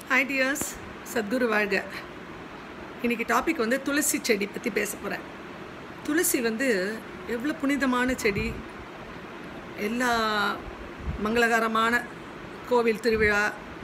hi tears Sadhguru வாழ்க இன்னைக்கு topic வந்து துளசி செடி பற்றி பேச போகிறேன் துளசி வந்து எவ்வளோ புனிதமான செடி எல்லா மங்களகரமான கோவில் திருவிழா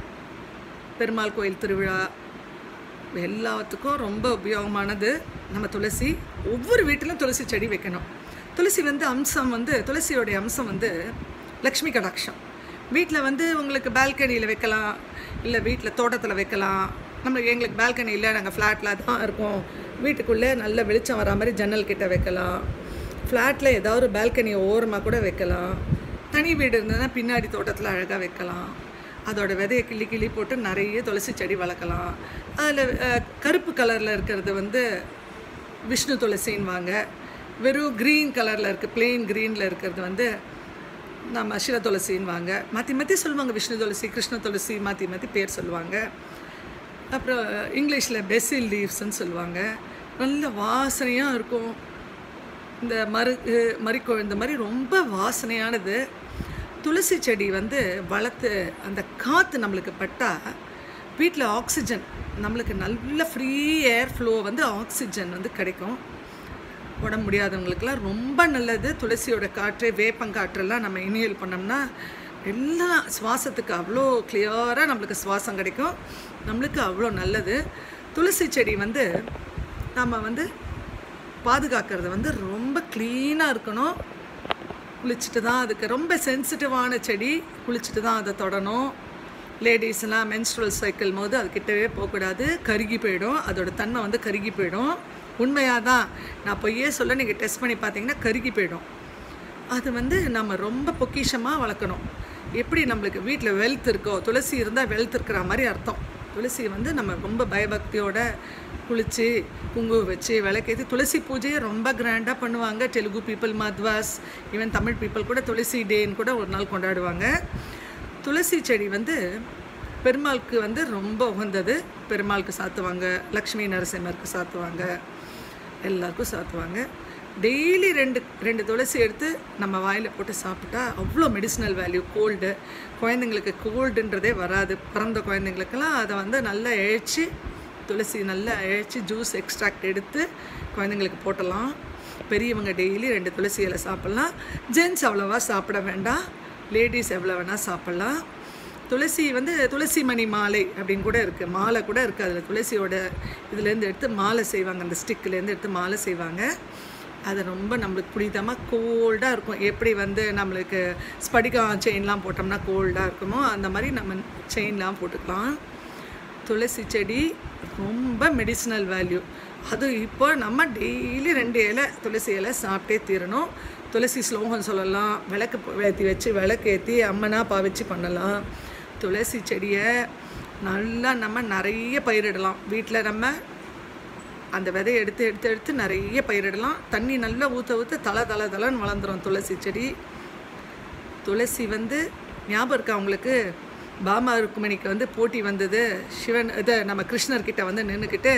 பெருமாள் கோயில் திருவிழா எல்லாத்துக்கும் ரொம்ப உபயோகமானது நம்ம துளசி ஒவ்வொரு வீட்டிலும் துளசி செடி வைக்கணும் துளசி வந்து அம்சம் வந்து துளசியோடைய அம்சம் வந்து லக்ஷ்மி கடாட்சம் வீட்டில் வந்து உங்களுக்கு பால்கனியில் வைக்கலாம் இல்லை வீட்டில் தோட்டத்தில் வைக்கலாம் நம்ம எங்களுக்கு பால்கனி இல்லை நாங்கள் ஃப்ளாட்டில் தான் இருக்கோம் வீட்டுக்குள்ளே நல்ல வெளிச்சம் வரா மாதிரி ஜன்னல் கிட்ட வைக்கலாம் ஃப்ளாட்டில் ஏதாவது ஒரு பால்கனி ஓரமாக கூட வைக்கலாம் தனி வீடு இருந்ததுன்னா பின்னாடி தோட்டத்தில் அழகாக வைக்கலாம் அதோட விதையை கிள்ளி கிள்ளி போட்டு நிறைய துளசி செடி வளர்க்கலாம் அதில் கருப்பு கலரில் இருக்கிறது வந்து விஷ்ணு துளசின்வாங்க வெறும் க்ரீன் கலரில் இருக்குது பிளெயின் க்ரீனில் இருக்கிறது வந்து நம்ம சிவ துளசின்வாங்க மாற்றி மாற்றி சொல்லுவாங்க விஷ்ணு துளசி கிருஷ்ண துளசி மாற்றி மாற்றி பேர் சொல்லுவாங்க அப்புறம் இங்கிலீஷில் பெசில் லீவ்ஸ்ன்னு சொல்லுவாங்க நல்ல வாசனையாக இருக்கும் இந்த மரு மறிக்கோ இந்த மாதிரி ரொம்ப வாசனையானது துளசி செடி வந்து வளர்த்து அந்த காற்று நம்மளுக்கு பட்டால் வீட்டில் ஆக்சிஜன் நம்மளுக்கு நல்ல ஃப்ரீ ஏர் ஃப்ளோ வந்து ஆக்சிஜன் வந்து கிடைக்கும் உடம்பு முடியாதவங்களுக்கெல்லாம் ரொம்ப நல்லது துளசியோட காற்று வேப்பங்காற்றெல்லாம் நம்ம இனியல் பண்ணோம்னா எல்லாம் சுவாசத்துக்கு அவ்வளோ கிளியராக நம்மளுக்கு சுவாசம் கிடைக்கும் நம்மளுக்கு அவ்வளோ நல்லது துளசி செடி வந்து நம்ம வந்து பாதுகாக்கிறது வந்து ரொம்ப க்ளீனாக இருக்கணும் குளிச்சுட்டு தான் அதுக்கு ரொம்ப சென்சிட்டிவான செடி குளிச்சுட்டு தான் அதை தொடணும் லேடிஸ்லாம் மென்ஸ்ட்ரல் சைக்கிள் போது அது கிட்டவே போகக்கூடாது கருகி போயிடும் அதோட தன்மை வந்து கருகி போயிடும் உண்மையாக தான் நான் பொய்யே சொல்ல நீங்கள் டெஸ்ட் பண்ணி பார்த்தீங்கன்னா கருகி போயிடும் அது வந்து நம்ம ரொம்ப பொக்கிஷமாக வளர்க்கணும் எப்படி நம்மளுக்கு வீட்டில் வெல்த் இருக்கோ துளசி இருந்தால் வெல்த் இருக்கிற மாதிரி அர்த்தம் துளசி வந்து நம்ம ரொம்ப பயபக்தியோட குளித்து குங்குமம் வச்சு விளக்கேற்றி துளசி பூஜையை ரொம்ப கிராண்டாக பண்ணுவாங்க Telugu people Madhvas even Tamil people கூட துளசி டேன்னு கூட ஒரு நாள் கொண்டாடுவாங்க துளசி செடி வந்து பெருமாளுக்கு வந்து ரொம்ப உகந்தது பெருமாளுக்கு சாத்துவாங்க லக்ஷ்மி நரசிம்மருக்கு சாத்துவாங்க எல்லாருக்கும் சாத்துவாங்க டெய்லி ரெண்டு ரெண்டு துளசி எடுத்து நம்ம வாயில் போட்டு சாப்பிட்டா அவ்வளோ மெடிசினல் வேல்யூ கோல்டு குழந்தைங்களுக்கு கோல்டுன்றதே வராது பிறந்த குழந்தைங்களுக்கெல்லாம் அதை வந்து நல்லா இழைச்சி துளசி நல்லா இழைச்சி ஜூஸ் எக்ஸ்ட்ராக்ட் எடுத்து குழந்தைங்களுக்கு போட்டலாம் பெரியவங்க டெய்லி ரெண்டு துளசி இலை சாப்பிட்லாம் ஜென்ஸ் அவ்வளோவா சாப்பிட வேண்டாம் லேடிஸ் எவ்வளோ வேணால் சாப்பிட்லாம் துளசி வந்து துளசி மணி மாலை அப்படின்னு கூட இருக்குது மாலை கூட இருக்குது அதில் துளசியோட இதுலேருந்து எடுத்து மாலை செய்வாங்க அந்த ஸ்டிக்லேருந்து எடுத்து மாலை செய்வாங்க அது ரொம்ப நம்மளுக்கு புனிதமாக கோல்டாக இருக்கும் எப்படி வந்து நம்மளுக்கு ஸ்படிகம் செயின்லாம் போட்டோம்னா கோல்டாக இருக்குமோ அந்த மாதிரி நம்ம செயின்லாம் போட்டுக்கலாம் துளசி செடி ரொம்ப மெடிசினல் வேல்யூ அது இப்போ நம்ம டெய்லி ரெண்டு இலை துளசி இலை சாப்பிட்டே தீரணும் துளசி ஸ்லோகம் சொல்லலாம் விளக்கு ஏற்றி வச்சு விளக்கு ஏற்றி அம்மனா பாவிச்சு பண்ணலாம் துளசி செடியை நல்லா நம்ம நிறைய பயிரிடலாம் வீட்டில் நம்ம அந்த விதையை எடுத்து எடுத்து எடுத்து நிறைய பயிரிடலாம் தண்ணி நல்லா ஊற்ற ஊற்ற தலை தலை தலைன்னு வளர்ந்துடும் துளசி செடி துளசி வந்து ஞாபகம் இருக்கா அவங்களுக்கு பாமா ருக்குமணிக்கு வந்து போட்டி வந்தது சிவன் இதை நம்ம கிருஷ்ணர்கிட்ட வந்து நின்றுக்கிட்டு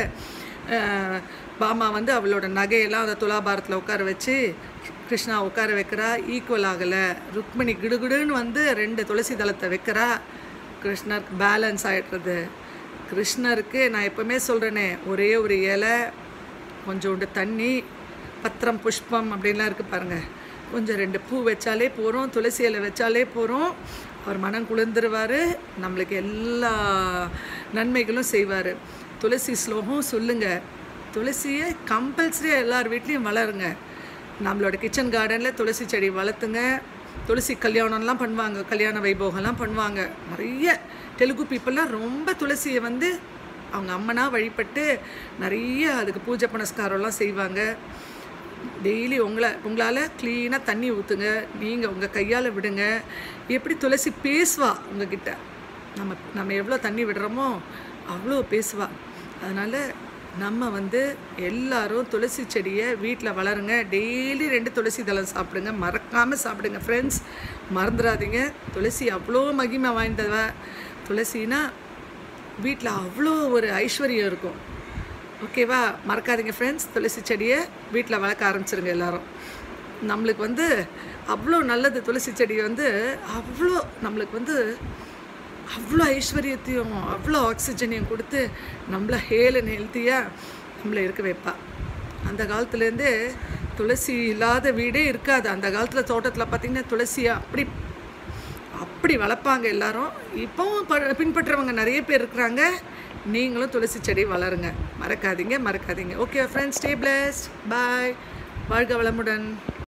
பாமா வந்து அவளோட நகையெல்லாம் அந்த துலாபாரத்தில் உட்கார வச்சு கிருஷ்ணா உட்கார வைக்கிறா ஈக்குவல் ஆகலை ருக்மிணி கிடுகிடுன்னு வந்து ரெண்டு துளசி தளத்தை வைக்கிறா கிருஷ்ணருக்கு பேலன்ஸ் ஆகிடுறது கிருஷ்ணருக்கு நான் எப்போவுமே சொல்கிறேனே ஒரே ஒரு இலை கொஞ்சோண்டு தண்ணி பத்திரம் புஷ்பம் அப்படின்லாம் இருக்குது பாருங்கள் கொஞ்சம் ரெண்டு பூ வச்சாலே போகிறோம் துளசி இலை வச்சாலே போகிறோம் அவர் மனம் குளிர்ந்துருவார் நம்மளுக்கு எல்லா நன்மைகளும் செய்வார் துளசி ஸ்லோகம் சொல்லுங்கள் துளசியை கம்பல்சரியாக எல்லார் வீட்லேயும் வளருங்க நம்மளோட கிச்சன் கார்டனில் துளசி செடி வளர்த்துங்க துளசி கல்யாணம்லாம் பண்ணுவாங்க கல்யாண வைபோகம்லாம் பண்ணுவாங்க நிறைய தெலுங்கு பீப்புளெலாம் ரொம்ப துளசியை வந்து அவங்க அம்மனாக வழிபட்டு நிறைய அதுக்கு பூஜை புனஸ்காரம்லாம் செய்வாங்க டெய்லி உங்களை உங்களால் க்ளீனாக தண்ணி ஊற்றுங்க நீங்கள் உங்கள் கையால் விடுங்க எப்படி துளசி பேசுவா உங்ககிட்ட நம்ம நம்ம எவ்வளோ தண்ணி விடுறோமோ அவ்வளோ பேசுவா அதனால் நம்ம வந்து எல்லாரும் துளசி செடியை வீட்டில் வளருங்க டெய்லி ரெண்டு துளசி தளம் சாப்பிடுங்க மறக்காமல் சாப்பிடுங்க ஃப்ரெண்ட்ஸ் மறந்துடாதீங்க துளசி அவ்வளோ மகிமை வாய்ந்தவ துளசினா வீட்டில் அவ்வளோ ஒரு ஐஸ்வர்யம் இருக்கும் ஓகேவா மறக்காதீங்க ஃப்ரெண்ட்ஸ் துளசி செடியை வீட்டில் வளர்க்க ஆரம்பிச்சிருங்க எல்லாரும் நம்மளுக்கு வந்து அவ்வளோ நல்லது துளசி செடி வந்து அவ்வளோ நம்மளுக்கு வந்து அவ்வளோ ஐஸ்வர்யத்தையும் அவ்வளோ ஆக்சிஜனையும் கொடுத்து நம்மளை ஹேல் அண்ட் ஹெல்த்தியாக நம்மளை இருக்க வைப்பா அந்த காலத்துலேருந்தே துளசி இல்லாத வீடே இருக்காது அந்த காலத்தில் தோட்டத்தில் பார்த்திங்கன்னா துளசியை அப்படி அப்படி வளர்ப்பாங்க எல்லாரும் இப்போவும் ப பின்பற்றுறவங்க நிறைய பேர் இருக்கிறாங்க நீங்களும் துளசி செடி வளருங்க மறக்காதீங்க மறக்காதீங்க okay friends stay blessed bye வாழ்க வளமுடன்